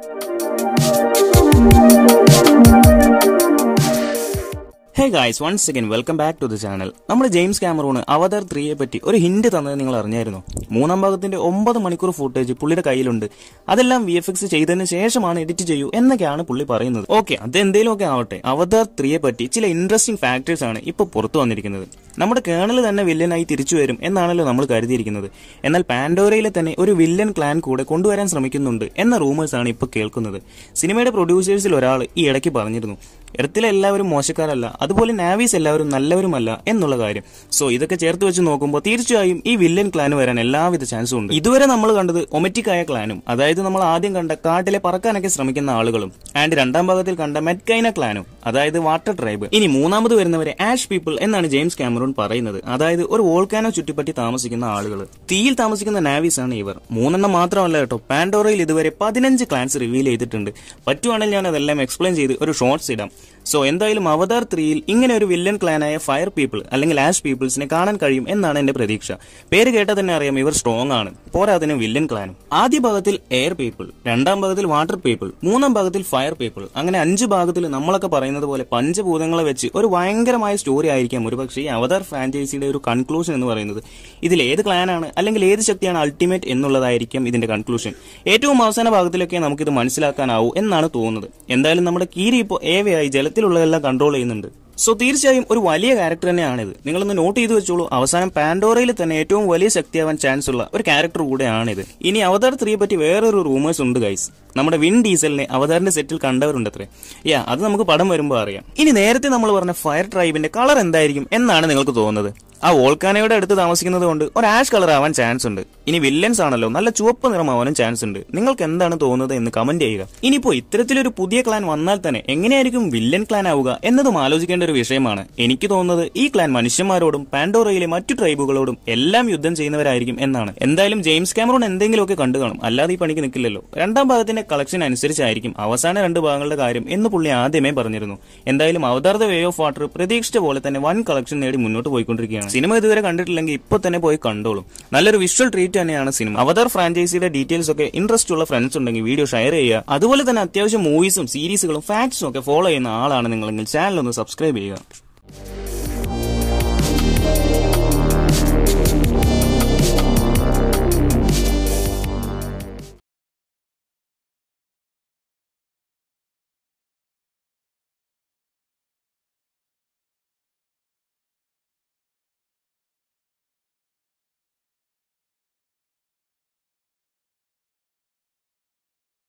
hey guys once again welcome back to the channel നമ്മൾ James Cameron Avatar ത്രീയെ പറ്റി ഒരു ഹിന്റ് തന്നത് നിങ്ങൾ അറിഞ്ഞായിരുന്നു മൂന്നാം ഭാഗത്തിന്റെ ഒമ്പത് മണിക്കൂർ ഫുട്ടേജ് പുള്ളിയുടെ കയ്യിലുണ്ട് അതെല്ലാം വി എഫ് എക്സ് ചെയ്തതിന് ശേഷമാണ് എഡിറ്റ് ചെയ്യൂ എന്നൊക്കെയാണ് പുള്ളി പറയുന്നത് ഓക്കെ അത് എന്തേലുമൊക്കെ ആവട്ടെ അവതാർ ത്രീയെ പറ്റി ചില ഇൻട്രസ്റ്റിംഗ് ഫാക്ടേഴ്സ് ആണ് ഇപ്പോൾ പുറത്തു വന്നിരിക്കുന്നത് നമ്മുടെ കേണൽ തന്നെ വില്ലനായി തിരിച്ചു വരും എന്നാണല്ലോ നമ്മൾ കരുതിയിരിക്കുന്നത് എന്നാൽ പാൻഡോരയിലെ തന്നെ ഒരു വില്ലൻ ക്ലാൻ കൂടെ കൊണ്ടുവരാൻ ശ്രമിക്കുന്നുണ്ട് എന്ന റൂമേഴ്സ് ആണ് ഇപ്പോൾ കേൾക്കുന്നത് സിനിമയുടെ പ്രൊഡ്യൂസേഴ്സിൽ ഒരാൾ ഈ ഇടയ്ക്ക് പറഞ്ഞിരുന്നു എർത്തിലെ എല്ലാവരും മോശക്കാരല്ല അതുപോലെ നാവീസ് എല്ലാവരും നല്ലവരുമല്ല എന്നുള്ള കാര്യം സോ ഇതൊക്കെ ചേർത്ത് വെച്ച് നോക്കുമ്പോൾ തീർച്ചയായും ഈ വില്ലൻ ക്ലാൻ വരാൻ എല്ലാവിധ ചാൻസും ഉണ്ട് ഇതുവരെ നമ്മൾ കണ്ടത് ഒമറ്റിക്കായ ക്ലാനും അതായത് നമ്മൾ ആദ്യം കണ്ട കാട്ടിലെ പറക്കാനൊക്കെ ശ്രമിക്കുന്ന ആളുകളും ആൻഡ് രണ്ടാം ഭാഗത്തിൽ കണ്ട മെറ്റ്കൈന ക്ലാനും അതായത് വാട്ടർ ട്രൈബ് ഇനി മൂന്നാമത് വരുന്നവരെ ആഷ് പീപ്പിൾ എന്നാണ് ജെയിംസ് ക്യാമറൂൺ പറയുന്നത് അതായത് ഒരു വോൾക്കാനോ ചുറ്റിപ്പറ്റി താമസിക്കുന്ന ആളുകൾ തീയിൽ താമസിക്കുന്ന നാവീസ് ആണ് ഇവർ മൂന്നെണ്ണം മാത്രമല്ല കേട്ടോ പാൻഡോറയിൽ ഇതുവരെ പതിനഞ്ച് ക്ലാൻസ് റിവീൽ ചെയ്തിട്ടുണ്ട് പറ്റുവാണെങ്കിൽ ഞാൻ അതെല്ലാം എക്സ്പ്ലെയിൻ ചെയ്ത് ഒരു ഷോർട്സ് ഇടാം സോ എന്തായാലും അവതാർ ത്രീയിൽ ഇങ്ങനെ ഒരു വില്ലൻ ക്ലാനായ ഫയർ പീപ്പിൾ അല്ലെങ്കിൽ ആഷ് പീപ്പിൾസിനെ കാണാൻ കഴിയും എന്നാണ് എന്റെ പ്രതീക്ഷ പേര് കേട്ടാൽ തന്നെ അറിയാം ഇവർ സ്ട്രോങ് ആണ് പോരാതിന് വില്ലൻ ക്ലാനും ആദ്യ ഭാഗത്തിൽ എയർ പീപ്പിൾ രണ്ടാം ഭാഗത്തിൽ വാട്ടർ പീപ്പിൾ മൂന്നാം ഭാഗത്തിൽ ഫയർ പീപ്പിൾ അങ്ങനെ അഞ്ച് ഭാഗത്തിൽ നമ്മളൊക്കെ പറയുന്നത് പോലെ പഞ്ചഭൂതങ്ങളെ വെച്ച് ഒരു ഭയങ്കരമായ സ്റ്റോറി ആയിരിക്കാം ഒരുപക്ഷെ ഈ അവതാർ ഫ്രാഞ്ചൈസിയുടെ ഒരു കൺക്ലൂഷൻ എന്ന് പറയുന്നത് ഇതിൽ ഏത് ക്ലാനാണ് അല്ലെങ്കിൽ ഏത് ശക്തിയാണ് അൾട്ടിമേറ്റ് എന്നുള്ളതായിരിക്കും ഇതിന്റെ കൺക്ലൂഷൻ ഏറ്റവും അവസാന ഭാഗത്തിലൊക്കെ നമുക്കിത് മനസ്സിലാക്കാനാവൂ എന്നാണ് തോന്നുന്നത് എന്തായാലും നമ്മുടെ കീരി ഇപ്പോൾ ഏവയായി ജലത്തിലുള്ളതെല്ലാം കൺട്രോൾ ചെയ്യുന്നുണ്ട് സോ തീർച്ചയായും ഒരു വലിയ ക്യാരക്ടർ തന്നെയാണിത് നിങ്ങളൊന്ന് നോട്ട് ചെയ്തു വെച്ചോളൂ അവസാനം പാൻഡോറയിൽ തന്നെ ഏറ്റവും വലിയ ശക്തിയാവാൻ ചാൻസ് ഉള്ള ഒരു ക്യാരക്ടർ കൂടെയാണിത് ഇനി അവതാർ ത്രീയെ പറ്റി വേറൊരു റൂമേഴ്സ് ഉണ്ട് ഗൈസ് നമ്മുടെ വിൻ ഡീസലിനെ അവതാറിന്റെ സെറ്റിൽ കണ്ടവരുണ്ട് അത്രേ യാ അത് നമുക്ക് പടം വരുമ്പോൾ അറിയാം ഇനി നേരത്തെ നമ്മൾ പറഞ്ഞ ഫയർ ട്രൈബിന്റെ കളർ എന്തായിരിക്കും എന്നാണ് നിങ്ങൾക്ക് തോന്നുന്നത് ആ വോൾക്കാനയുടെ അടുത്ത് താമസിക്കുന്നത് കൊണ്ട് ഒരു ആഷ് കളർ ആവാൻ ചാൻസ് ഉണ്ട് ഇനി വില്ലൻസ് ആണല്ലോ നല്ല ചുവപ്പ് നിറമാവാനും ചാൻസ് ഉണ്ട് നിങ്ങൾക്ക് എന്താണ് തോന്നുന്നത് എന്ന് കമന്റ് ചെയ്യുക ഇനിയിപ്പോ ഇത്തരത്തിലൊരു പുതിയ ക്ലാൻ വന്നാൽ തന്നെ എങ്ങനെയായിരിക്കും വില്ലൻ ക്ലാൻ ആവുക എന്നതും ആലോചിക്കേണ്ട ഒരു വിഷയമാണ് എനിക്ക് തോന്നുന്നത് ഈ ക്ലാൻ മനുഷ്യന്മാരോടും പാൻഡോറയിലെ മറ്റു ട്രൈബുകളോടും എല്ലാം യുദ്ധം ചെയ്യുന്നവരായിരിക്കും എന്നാണ് എന്തായാലും ജെയിംസ് ക്യാമറോൺ എന്തെങ്കിലുമൊക്കെ കണ്ടു കാണും അല്ലാതെ ഈ പണിക്ക് നിൽക്കില്ലല്ലോ രണ്ടാം ഭാഗത്തിന്റെ കളക്ഷൻ അനുസരിച്ചായിരിക്കും അവസാന രണ്ട് ഭാഗങ്ങളുടെ കാര്യം എന്ന് പുള്ളി ആദ്യമേ പറഞ്ഞിരുന്നു എന്തായാലും Avatar the way of water പ്രതീക്ഷിച്ച പോലെ തന്നെ വൻ കളക്ഷൻ നേടി മുന്നോട്ട് പോയിക്കൊണ്ടിരിക്കുകയാണ് സിനിമ ഇതുവരെ കണ്ടിട്ടില്ലെങ്കിൽ ഇപ്പൊ തന്നെ പോയി കണ്ടോളും നല്ലൊരു വിഷ്വൽ ട്രീറ്റ് തന്നെയാണ് സിനിമ അവതാർ ഫ്രാഞ്ചൈസിയുടെ ഡീറ്റെയിൽസ് ഒക്കെ ഇൻട്രസ്റ്റ് ഉള്ള ഫ്രണ്ട്സ് ഉണ്ടെങ്കിൽ വീഡിയോ ഷെയർ ചെയ്യുക അതുപോലെ തന്നെ അത്യാവശ്യം മൂവീസും സീരീസുകളും ഫാക്ട്സും ഒക്കെ ഫോളോ ചെയ്യുന്ന ആളാണ് നിങ്ങളെങ്കിൽ ചാനൽ ഒന്ന് സബ്സ്ക്രൈബ് ചെയ്യുക